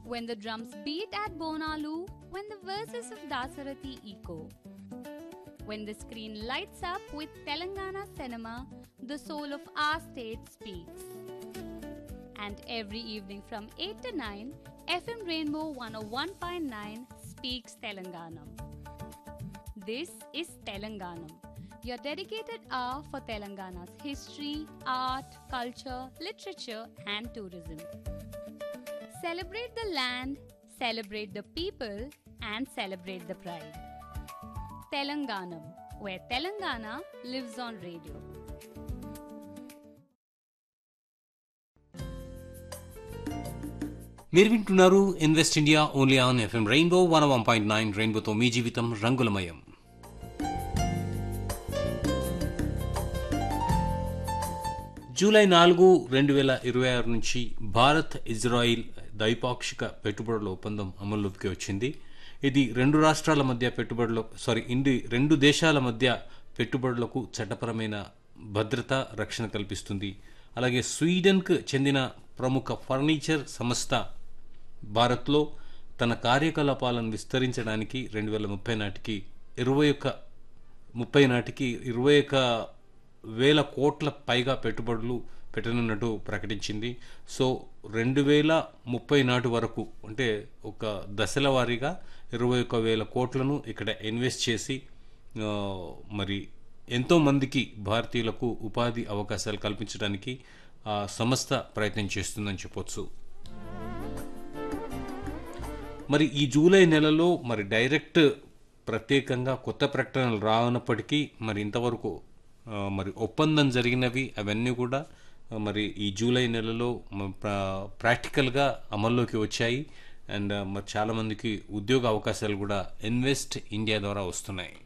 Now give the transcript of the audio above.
when the drums beat at Bonalu, when the verses of Dasarathi echo. When the screen lights up with Telangana cinema, the soul of our state speaks. And every evening from 8 to 9, FM Rainbow 101.9 speaks Telanganam. This is Telanganam, your dedicated hour for Telangana's history, art, culture, literature, and tourism. Celebrate the land, celebrate the people, and celebrate the pride. Telanganam, where Telangana lives on radio. మీరు వింటున్నారు invest India only on FM rainbow one one point nine రెయిన్బోతో మీ జీవితం రంగులమయం July నాలుగు రెండు వేల ఇరవై ఆరు నుంచి భారత్ ఇజ్రాయిల్ ద్వైపాక్షిక పెట్టుబడుల ఒప్పందం అమల్లోకి వచ్చింది ఇది రెండు రాష్ట్రాల మధ్య పెట్టుబడుల సారీ ఇండి రెండు దేశాల మధ్య పెట్టుబడులకు చట్టపరమైన భద్రత రక్షణ కల్పిస్తుంది అలాగే స్వీడన్కు చెందిన ప్రముఖ ఫర్నిచర్ సంస్థ భారత్లో తన కార్యకలాపాలను విస్తరించడానికి రెండు వేల ముప్పై నాటికి ఇరవై ఒక్క ముప్పై నాటికి ఇరవై ఒక్క వేల కోట్ల పైగా పెట్టుబడులు పెట్టనున్నట్టు ప్రకటించింది సో రెండు వేల ముప్పై నాటి వరకు అంటే ఒక దశల వారీగా ఇరవై ఒక్క వేల కోట్లను ఇక్కడ ఇన్వెస్ట్ చేసి ఆ, మరి ఎంతోమందికి భారతీయులకు ఉపాధి అవకాశాలు కల్పించడానికి ఆ సంస్థ ప్రయత్నం చేస్తుందని చెప్పొచ్చు మరి ఈ జూలై నెలలో మరి డైరెక్ట్ ప్రత్యేకంగా కొత్త ప్రకటనలు రానప్పటికీ మరి ఇంతవరకు ఆ, మరి ఒప్పందం జరిగినవి అవన్నీ కూడా ఆ, మరి ఈ జూలై నెలలో మ- ప్రా- ప్రాక్టికల్గా అమల్లోకి వచ్చాయి అండ్ మరి చాలామందికి ఉద్యోగ అవకాశాలు కూడా ఇన్వెస్ట్ ఇండియా ద్వారా వస్తున్నాయి